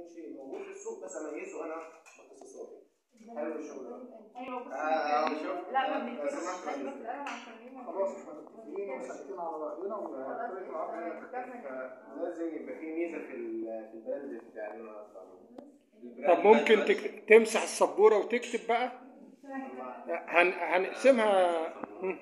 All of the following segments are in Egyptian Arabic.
شيء موجود في السوق بس اميزه انا باختصاصاتي حلو الشغل ده ايوه بص آه، شوف. لا ما آه، بنكتبش سمعت ايوه كويس. بالقلم عشان ايه خلاص احنا متفقين وساكتين على راينا وطريقه العرض هي اللي تختلف. لازم يبقى في ميزه في ال- في البراند بتاع اللي انا هستعمله. طب ممكن تك... تمسح السبورة وتكتب بقى هن... هنقسمها مم.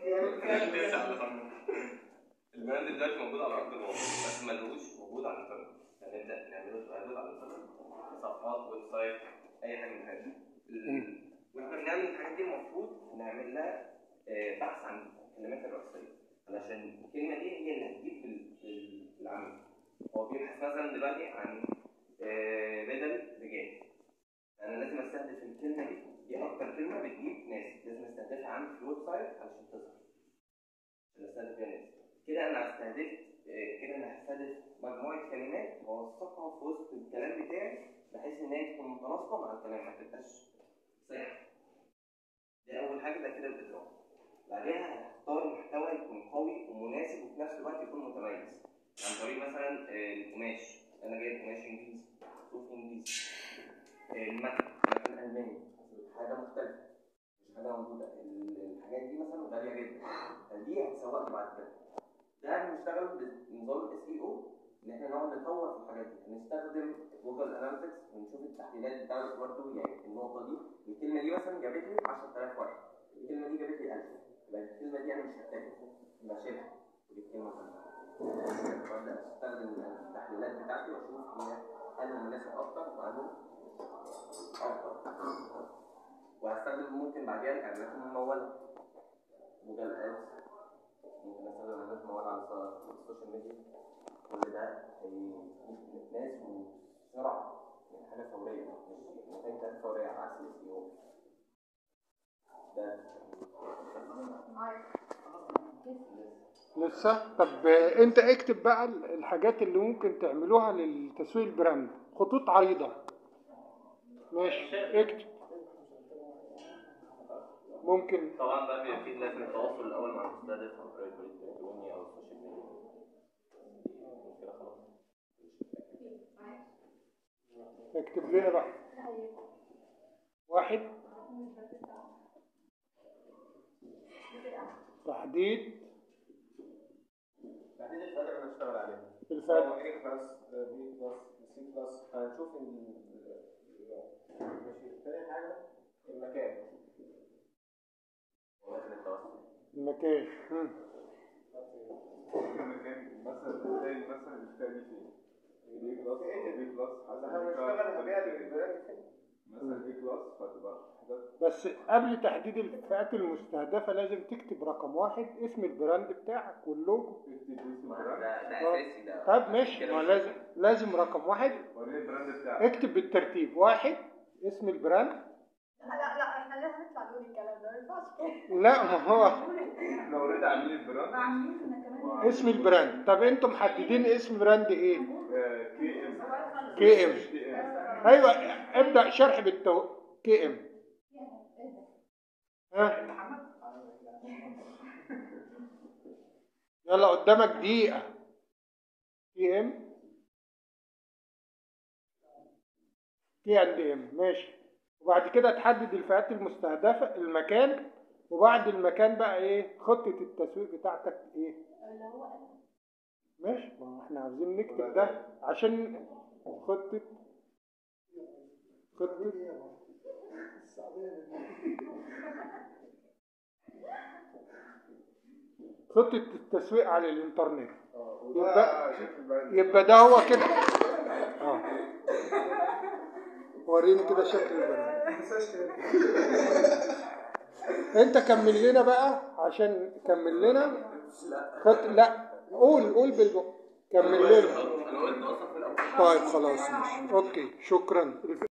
البراند دلوقتي موجود على ارض الواقع بس ملهوش وجود على الانترنت هنبدا نعمله براند على الانترنت صفحات ويب سايت اي حاجه من هذا ال- واحنا بنعمل الحاجات دي المفروض نعمل لها آه، بحث عن الكلمات الرئيسيه علشان الكلمه دي هي اللي هتجيب في ال- في ال- في العمل هو بيبحث مثلا دلوقتي عن آه، بدل رجال انا لازم استهدف الكلمه دي دي اكتر كلمه بتجيب ناس لازم استهدفها عندي في الويب سايت علشان تظهر عشان استهدف بيها ناس كده انا هستهدف آه، كده انا هستهدف مجموعه كلمات واوثقها في وسط الكلام بتاعي بحيث ان هي تكون متناسقه مع الكلام ما تبقاش صحيح دي اول حاجه ده كده الادراك بعدها هختار محتوى يكون قوي ومناسب وفي نفس الوقت يكون متميز عن طريق مثلا آه، القماش انا جايب قماش انجليزي صوف انجليزي آه، المكن مكن الماني حاجه مختلفه مش حاجه موجوده ال- الحاجات دي مثلا غاليه جدا فدي هتسوق لي بعد كده ده بنشتغل بنظام الاس اي او ان احنا نقعد نطور في الحاجات دي نستخدم جوجل اناليتكس ونشوف التحليلات بتاعته برضه يعني النقطه دي الكلمه دي مثلا جابت لي 10000 واحد الكلمه دي جابت لي 1000 يبقى الكلمه دي انا مش محتاجها بشيلها ودي الكلمه كلها وابدا استخدم التحليلات بتاعتي واشوف هي انه مناسب اكتر وانه افضل وهستخدم ممكن بعديها الاعلانات المموله جوجل ادز ممكن استخدم اعلانات مموله على السو- السوشيال ميديا كل ده هيجيب ناس وبسرعه يعني حاجه فوريه مش محتاج حاجه فوريه على عكس الاس او ده لسه طب انت اكتب بقى الحاجات اللي ممكن تعملوها للتسويق البراند خطوط عريضة ماشي اكتب ممكن طبعا بقى بيبقى في لازم التواصل الاول مع المستهدف عن طريق البريد الالكتروني او السوشيال ميديا كده خلاص اكتب لنا بقى واحد تحديد بعدين الفرق اللي هنشتغل عليها الفرق هو A كلاس B كلاس C كلاس هنشوف ال ماشي تاني حاجة المكان ولازم التواصل المكان مم. المكان مثلا زي مثلا الثاني فين؟ بي كلاس او بي كلاس بس احنا بنشتغل هبيع للبراند فين؟ مثلا بي كلاس فتبقى حاجات بس قبل تحديد الفئات المستهدفة لازم تكتب رقم واحد اسم البراند بتاعك واللوجو تكتب اسم ده البراند ده اساسي ده طب ماشي ما لازم لازم رقم واحد وريني البراند بتاعك اكتب بالترتيب واحد اسم البراند لا لا احنا لازم نطلع نقول الكلام ده ما ينفعش كده لا ما هو احنا اوريدي عاملين البراند عاملين احنا كمان اسم البراند طب انتم محددين اسم براند ايه كي ام كي ام كي ام ايوه ابدا شرح بالتو كي ام ها يلا قدامك دقيقة كي ام كي اند ام ماشي وبعد كده تحدد الفئات المستهدفة المكان وبعد المكان بقى ايه خطة التسويق بتاعتك ايه اللي هو ماشي ما هو احنا عاوزين نكتب ده عشان خطة خطة خطة التسويق على الانترنت يبقى شكل البراند يبقى ده هو كده اه وريني كده شكل البراند انت كمل لنا بقى عشان كمل لنا خط لا قول قول بالبق كمل لنا انا قلت اصلا في الاول طيب خلاص ماشي اوكي شكرا